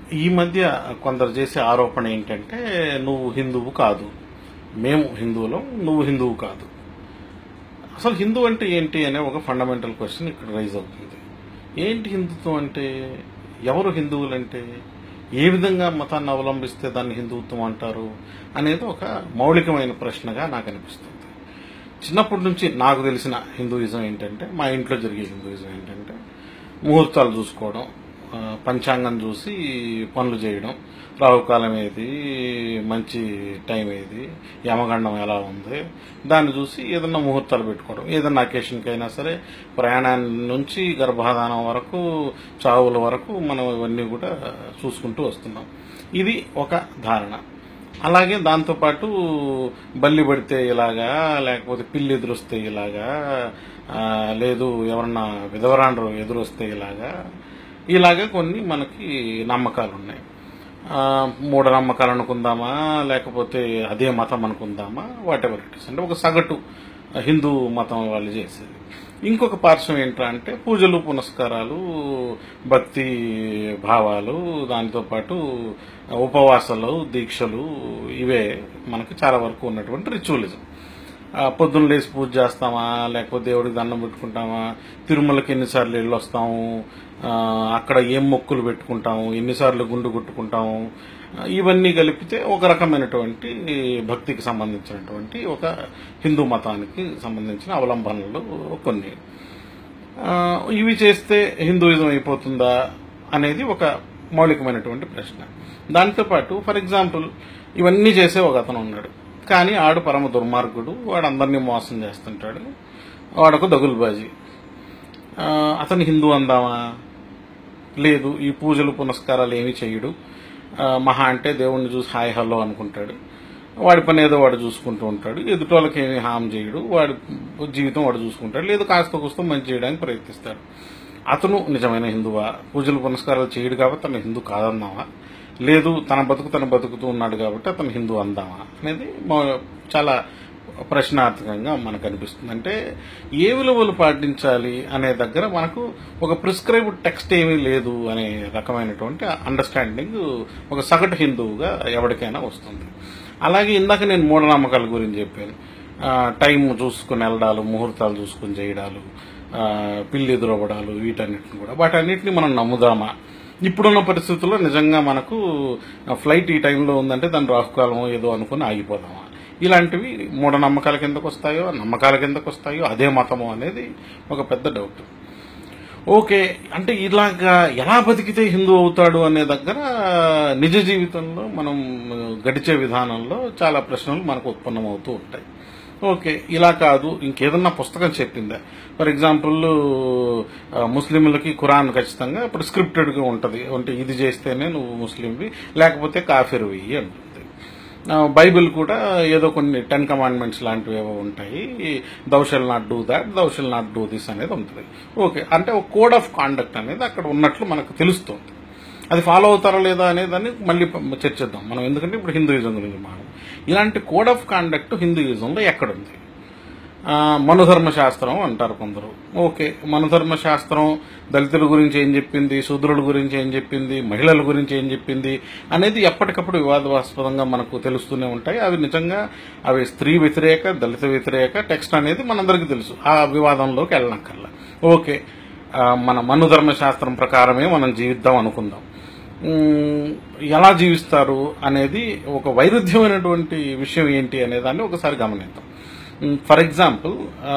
ఈ మధ్య కొందరు చేసే ఆరోపణ ఏంటంటే నువ్వు హిందువు కాదు మేము హిందువులం నువ్వు హిందువు కాదు అసలు హిందూ అంటే ఏంటి అనే ఒక ఫండమెంటల్ క్వశ్చన్ ఇక్కడ రైజ్ అవుతుంది ఏంటి హిందుత్వం అంటే ఎవరు హిందువులంటే ఏ విధంగా మతాన్ని అవలంబిస్తే దాన్ని హిందుత్వం అంటారు అనేది ఒక మౌలికమైన ప్రశ్నగా నాకు అనిపిస్తుంది చిన్నప్పటి నుంచి నాకు తెలిసిన హిందూయిజం ఏంటంటే మా ఇంట్లో జరిగే హిందూయిజం ఏంటంటే ముహూర్తాలు చూసుకోవడం ఆ, పంచాంగం చూసి పనులు చేయడం రాహుకాలం ఏది మంచి టైం ఏది యమగండం ఎలా ఉంది దాన్ని చూసి ఏదన్నా ముహూర్తాలు పెట్టుకోవడం ఏదన్నా అకేషన్కి అయినా సరే ప్రయాణాన్ని నుంచి గర్భాధానం వరకు చావుల వరకు మనం ఇవన్నీ కూడా చూసుకుంటూ వస్తున్నాం ఇది ఒక ధారణ అలాగే దాంతోపాటు బల్లి పడితే ఇలాగా లేకపోతే పిల్లి ఎదురొస్తే ఇలాగా ఆ, లేదు ఎవరన్నా విధవరాండ్రు ఎదురొస్తే ఇలాగా ఇలాగా కొన్ని మనకి నమ్మకాలు ఉన్నాయి ఆ, మూఢనమ్మకాలు అనుకుందామా లేకపోతే అదే మతం అనుకుందామా వాట్ ఎవర్ ఇట్ ఇస్ అంటే ఒక సగటు హిందూ మతం వాళ్ళు చేసేది ఇంకొక పార్శ్వం ఏంట్రా అంటే పూజలు పునస్కారాలు భక్తి భావాలు దానితో పాటు ఉపవాసాలు దీక్షలు ఇవే మనకి చాలా వరకు ఉన్నటువంటి రిచువలిజం ఆ, పొద్దున్న లేచి పూజ చేస్తామా లేకపోతే దేవుడికి దండం పెట్టుకుంటామా తిరుమలకి ఎన్నిసార్లు వెళ్ళి వస్తాము ఆ, అక్కడ ఏం మొక్కులు పెట్టుకుంటాము ఎన్నిసార్లు గుండు కొట్టుకుంటాము ఆ, ఇవన్నీ కలిపితే ఒక రకమైనటువంటి భక్తికి సంబంధించినటువంటి ఒక హిందూ మతానికి సంబంధించిన అవలంబనలు కొన్ని ఆ, ఇవి చేస్తే హిందూయిజం అయిపోతుందా అనేది ఒక మౌలికమైనటువంటి ప్రశ్న దాంతోపాటు ఫర్ ఎగ్జాంపుల్ ఇవన్నీ చేసే ఒక అతను ఉన్నాడు కానీ ఆడు పరమ దుర్మార్గుడు వాడు అందరినీ మోసం చేస్తుంటాడు వాడొక దగులుబాజీ ఆ, అతను హిందూ అందామా లేదు ఈ పూజలు పునస్కారాలు ఏమీ చేయడు ఆ, మహా అంటే దేవుణ్ణి చూసి హాయ్ హలో అనుకుంటాడు వాడి పని ఏదో వాడు చూసుకుంటూ ఉంటాడు ఎదుటోళ్ళకి ఏమీ హామ్ చేయడు వాడి జీవితం వాడు చూసుకుంటాడు లేదు కాస్త కూస్త మంచి చేయడానికి ప్రయత్నిస్తాడు అతను నిజమైన హిందువా పూజలు పునస్కారాలు చేయడు కాబట్టి అతను హిందూ కాదన్నావా లేదు తన బతుకు తను బతుకుతూ ఉన్నాడు కాబట్టి అతను హిందూ అందామా అనేది మా- చాలా ప్రశ్నార్థకంగా మనకు అనిపిస్తుంది అంటే ఏ విలువలు పాటించాలి అనే దగ్గర మనకు ఒక ప్రిస్క్రైబ్డ్ టెక్స్ట్ ఏమీ లేదు అనే రకమైనటువంటి అండర్స్టాండింగ్ ఒక సగటు హిందువుగా ఎవరికైనా వస్తుంది అలాగే ఇందాక నేను మూఢనమ్మకాల గురించి చెప్పాను ఆ, టైం చూసుకుని వెళ్ళడాలు ముహూర్తాలు చూసుకుని చేయడాలు ఆ, పిల్లి ఎదురవ్వడాలు వీటన్నిటిని కూడా వాటన్నిటిని మనం నమ్ముదామా ఇప్పుడున్న పరిస్థితుల్లో నిజంగా మనకు ఫ్లైట్ ఈ టైంలో ఉందంటే దాని రాహుకాలం ఏదో అనుకుని ఆగిపోదామా ఇలాంటివి మూఢనమ్మకాల కిందకు వస్తాయో నమ్మకాల కిందకు వస్తాయో అదే మతము అనేది ఒక పెద్ద డౌట్ ఓకే అంటే ఇలాగా ఎలా బతికితే హిందూ అవుతాడు అనే దగ్గర నిజ జీవితంలో మనం గడిచే విధానంలో చాలా ప్రశ్నలు మనకు ఉత్పన్నమవుతూ ఉంటాయి ఓకే ఇలా కాదు ఇంకేదన్నా పుస్తకం చెప్పిందా ఫర్ ఎగ్జాంపుల్ ఆ, ముస్లింలకి ఖురాన్ ఖచ్చితంగా ప్రిస్క్రిప్టెడ్గా ఉంటుంది అంటే ఇది చేస్తేనే నువ్వు ముస్లింవి లేకపోతే కాఫిర్వి అంటుంది ఆ, బైబిల్ కూడా ఏదో కొన్ని టెన్ కమాండ్మెంట్స్ లాంటివి ఏవో ఉంటాయి thou shalt not do that thou shalt not do this అనేది ఉంటుంది ఓకే అంటే ఒక కోడ్ ఆఫ్ కాండక్ట్ అనేది అక్కడ ఉన్నట్లు మనకు తెలుస్తుంది అది ఫాలో అవుతారా లేదా అనేదాన్ని మళ్ళీ ప- చర్చిద్దాం మనం ఎందుకంటే ఇప్పుడు హిందూయిజం గురించి మనం ఇలాంటి కోడ్ ఆఫ్ కాండక్ట్ హిందూయిజంలో ఎక్కడుంది ఆ, మనుధర్మ శాస్త్రం అంటారు కొందరు ఓకే మనుధర్మ శాస్త్రం దళితుల గురించి ఏం చెప్పింది శూద్రుల గురించి ఏం చెప్పింది మహిళల గురించి ఏం చెప్పింది అనేది ఎప్పటికప్పుడు వివాదాస్పదంగా మనకు తెలుస్తూనే ఉంటాయి అవి నిజంగా అవి స్త్రీ వ్యతిరేక దళిత వ్యతిరేక టెక్స్ట్ అనేది మనందరికీ తెలుసు ఆ వివాదంలోకి వెళ్ళనక్కర్లా ఓకే ఆ, మన మనుధర్మ శాస్త్రం ప్రకారమే మనం జీవిద్దాం అనుకుందాం ఉమ్, ఎలా జీవిస్తారు అనేది ఒక వైరుధ్యమైనటువంటి విషయం ఏంటి అనేదాన్ని ఒకసారి గమనిద్దాం ఫర్ ఎగ్జాంపుల్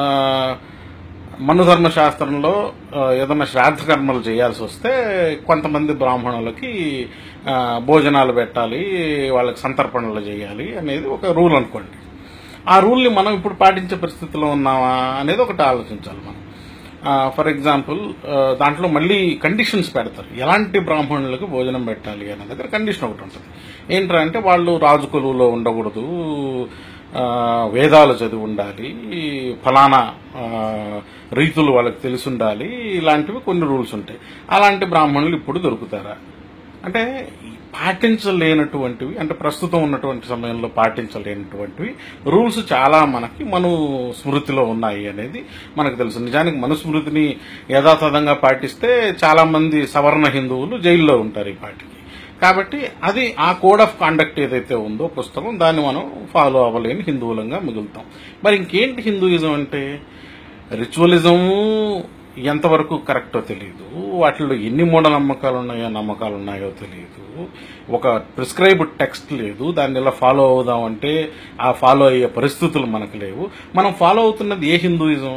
మనుధర్మ శాస్త్రంలో ఆ, ఏదైనా శ్రాద్ధ కర్మలు చేయాల్సి వస్తే కొంతమంది బ్రాహ్మణులకి ఆ, భోజనాలు పెట్టాలి వాళ్ళకి సంతర్పణలు చేయాలి అనేది ఒక రూల్ అనుకోండి ఆ రూల్ని మనం ఇప్పుడు పాటించే పరిస్థితిలో ఉన్నామా అనేది ఒకటి ఆలోచించాలి మనం ఫర్ ఎగ్జాంపుల్ దాంట్లో మళ్ళీ కండిషన్స్ పెడతారు ఎలాంటి బ్రాహ్మణులకు భోజనం పెట్టాలి అనే దగ్గర కండిషన్ ఒకటి ఉంటుంది ఏంట్రా అంటే వాళ్ళు రాజు కొలువులో ఉండకూడదు ఆ, వేదాలు చదివి ఉండాలి ఫలానా ఆ, రీతులు వాళ్ళకి తెలిసి ఉండాలి ఇలాంటివి కొన్ని రూల్స్ ఉంటాయి అలాంటి బ్రాహ్మణులు ఇప్పుడు దొరుకుతారా అంటే పాటించలేనటువంటివి అంటే ప్రస్తుతం ఉన్నటువంటి సమయంలో పాటించలేనటువంటివి రూల్స్ చాలా మనకి మను స్మృతిలో ఉన్నాయి అనేది మనకు తెలుసు నిజానికి మనుస్మృతిని యథాతథంగా పాటిస్తే చాలా మంది సవర్ణ హిందువులు జైల్లో ఉంటారు ఈ పాటికి కాబట్టి అది ఆ కోడ్ ఆఫ్ కాండక్ట్ ఏదైతే ఉందో పుస్తకం దాన్ని మనం ఫాలో అవ్వలేని హిందువులంగా మిగులుతాం మరి ఇంకేంటి హిందూయిజం అంటే రిచువలిజము ఎంతవరకు కరెక్టో తెలియదు వాటిలో ఎన్ని మూఢనమ్మకాలు ఉన్నాయో నమ్మకాలు ఉన్నాయో తెలియదు ఒక ప్రిస్క్రైబ్డ్ టెక్స్ట్ లేదు దాన్ని ఇలా ఫాలో అవుదామంటే ఆ ఫాలో అయ్యే పరిస్థితులు మనకు లేవు మనం ఫాలో అవుతున్నది ఏ హిందూయిజం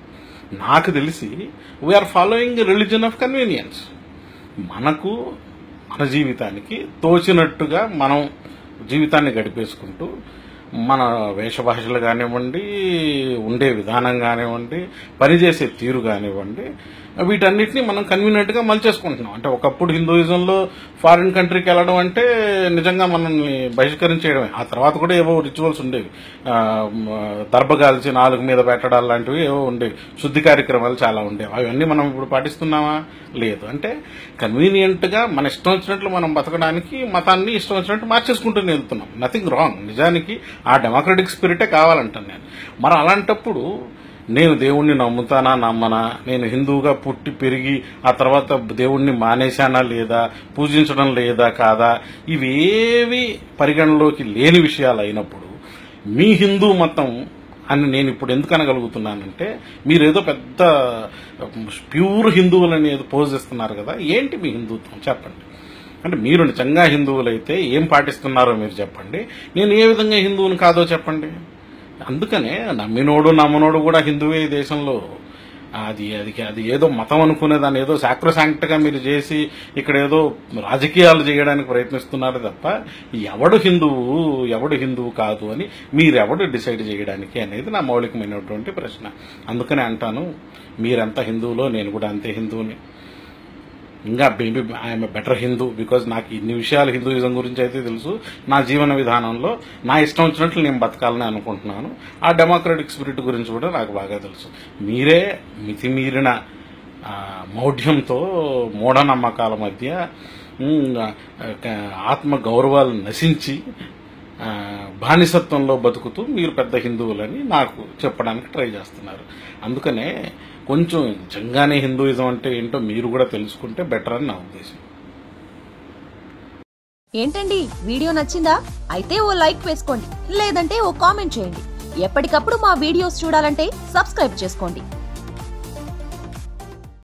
నాకు తెలిసి we're following religion of convenience మనకు మన జీవితానికి తోచినట్టుగా మనం జీవితాన్ని గడిపేసుకుంటూ మన వేషభాషలు కానివ్వండి ఉండే విధానం కానివ్వండి పనిచేసే తీరు కానివ్వండి వీటన్నిటిని మనం కన్వీనియంట్గా మలిచేసుకుంటున్నాం అంటే ఒకప్పుడు హిందూయిజంలో ఫారిన్ కంట్రీకి వెళ్ళడం అంటే నిజంగా మనల్ని బహిష్కరించేయడమే ఆ తర్వాత కూడా ఏవో రిచువల్స్ ఉండేవి ఆ, మ, దర్భగాల్చి నాలుగు మీద పెట్టడాలు లాంటివి ఏవో ఉండేవి శుద్ధి కార్యక్రమాలు చాలా ఉండేవి అవన్నీ మనం ఇప్పుడు పాటిస్తున్నామా లేదు అంటే కన్వీనియంట్గా మన ఇష్టం వచ్చినట్లు మనం బతకడానికి మతాన్ని ఇష్టం వచ్చినట్టు మార్చేసుకుంటూ వెళ్తున్నాం నథింగ్ రాంగ్ నిజానికి ఆ డెమోక్రటిక్ స్పిరిటే కావాలంటాను నేను మరి అలాంటప్పుడు నేను దేవుణ్ణి నమ్ముతానా నమ్మనా నేను హిందువుగా పుట్టి పెరిగి ఆ తర్వాత దేవుణ్ణి మానేశానా లేదా పూజించడం లేదా కాదా ఇవేవి పరిగణలోకి లేని విషయాలు అయినప్పుడు మీ హిందూ మతం అని నేను ఇప్పుడు ఎందుకు అనగలుగుతున్నానంటే మీరు ఏదో పెద్ద ప్యూర్ హిందువులని ఏదో పోజ్ ఇస్తున్నారు కదా ఏంటి మీ హిందుత్వం చెప్పండి అంటే మీరు నిజంగా హిందువులైతే ఏం పాటిస్తున్నారో మీరు చెప్పండి నేను ఏ విధంగా హిందువుని కాదో చెప్పండి అందుకనే నమ్మినోడు నమ్మనోడు కూడా హిందువే ఈ దేశంలో అది అది అది ఏదో మతం అనుకునే దాన్ని ఏదో సాక్రోసాంక్ట్ గా మీరు చేసి ఇక్కడ ఏదో రాజకీయాలు చేయడానికి ప్రయత్నిస్తున్నారు తప్ప ఎవడు హిందువు ఎవడు హిందువు కాదు అని మీరెవడు డిసైడ్ చేయడానికి అనేది నా మౌలికమైనటువంటి ప్రశ్న అందుకనే అంటాను మీరంతా హిందువులో నేను కూడా అంతే హిందువుని ఇంకా maybe I'm better Hindu because నాకు ఇన్ని విషయాలు హిందూయిజం గురించి అయితే తెలుసు నా జీవన విధానంలో నా ఇష్టం వచ్చినట్లు నేను బతకాలని అనుకుంటున్నాను ఆ డెమోక్రటిక్ స్పిరిట్ గురించి కూడా నాకు బాగా తెలుసు మీరే మితిమీరిన ఆ, మౌఢ్యంతో మూఢనమ్మకాల మధ్య ఉమ్, ఆ, ఆత్మ గౌరవాలు నశించి ఆ, బానిసత్వంలో బతుకుతూ మీరు పెద్ద హిందువులని నాకు చెప్పడానికి ట్రై చేస్తున్నారు అందుకనే కొంచెం నిజంగానే హిందూయిజం అంటే ఏంటో మీరు కూడా తెలుసుకుంటే బెటర్ అని నా ఉద్దేశం ఏంటండి వీడియో నచ్చిందా అయితే ఓ లైక్ వేసుకోండి లేదంటే ఓ కామెంట్ చేయండి ఎప్పటికప్పుడు మా వీడియోస్ చూడాలంటే సబ్స్క్రైబ్ చేసుకోండి